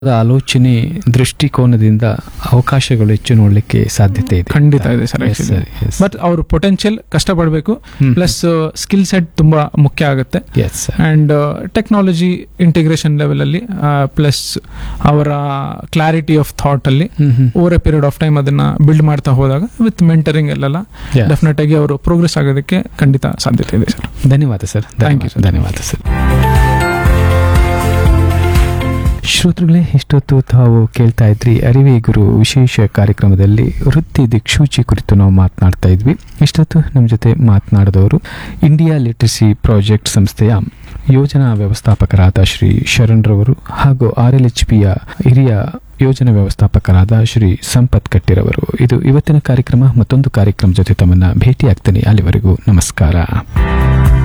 ಆಲೋಚನೆ ದೃಷ್ಟಿಕೋನದಿಂದ ಅವಕಾಶಗಳು ಹೆಚ್ಚು ನೋಡ್ಲಿಕ್ಕೆ ಸಾಧ್ಯತೆ ಇದೆ ಖಂಡಿತ ಇದೆ sir Yes, sir, yes. But ಅವ್ರ ಪೊಟೆನ್ಷಿಯಲ್ ಕಷ್ಟಪಡಬೇಕು ಹ್ಮ್. ಪ್ಲಸ್ ಸ್ಕಿಲ್ ಸೆಟ್ ತುಂಬಾ ಮುಖ್ಯ ಆಗುತ್ತೆ Yes, sir. And technology integration level ಅಲ್ಲಿ ಪ್ಲಸ್ ಅವರ ಕ್ಲಾರಿಟಿ ಆಫ್ ಥಾಟ್ ಅಲ್ಲಿ hmm, hmm. Over a period of time ಅದನ್ನ ಬಿಲ್ಡ್ ಮಾಡ್ತಾ ಹೋದಾಗ ವಿತ್ ಮೆಂಟರಿಂಗ್ ಅಲ್ಲೆಲ್ಲ Yeah. ಡೆಫಿನೆಟ್ ಆಗಿ ಅವರು ಪ್ರೋಗ್ರೆಸ್ ಆಗೋದಕ್ಕೆ ಖಂಡಿತ ಸಾಧ್ಯತೆ ಇದೆ ಸರ್ ಧನ್ಯವಾದ ಸರ್ Thank you, sir. ಧನ್ಯವಾದ ಸರ್ ಶ್ರೋತೃಗಳೇ ಇಷ್ಟೊತ್ತು ತಾವು ಕೇಳ್ತಾ ಇದ್ರಿ ಅರಿವೇ ಗುರು ವಿಶೇಷ ಕಾರ್ಯಕ್ರಮದಲ್ಲಿ ವೃತ್ತಿ ದಿಕ್ಸೂಚಿ ಕುರಿತು ನಾವು ಮಾತನಾಡ್ತಾ ಇದ್ವಿ ಇಷ್ಟೊತ್ತು ನಮ್ಮ ಜೊತೆ ಮಾತನಾಡಿದವರು ಇಂಡಿಯಾ ಲಿಟ್ರಸಿ ಪ್ರಾಜೆಕ್ಟ್ ಸಂಸ್ಥೆಯ ಯೋಜನಾ ವ್ಯವಸ್ಥಾಪಕರಾದ ಶ್ರೀ ಶರಣ್ ರವರು ಹಾಗೂ ಆರ್ ಎಲ್ ಎಚ್ ಪಿಯ ಹಿರಿಯ ಯೋಜನಾ ವ್ಯವಸ್ಥಾಪಕರಾದ ಶ್ರೀ ಸಂಪತ್ ಕಟ್ಟಿರವರು ಇದು ಇವತ್ತಿನ ಕಾರ್ಯಕ್ರಮ ಮತ್ತೊಂದು ಕಾರ್ಯಕ್ರಮ ಜೊತೆ ತಮ್ಮನ್ನ ಭೇಟಿ ಆಗ್ತೇನೆ ಅಲ್ಲಿವರೆಗೂ ನಮಸ್ಕಾರ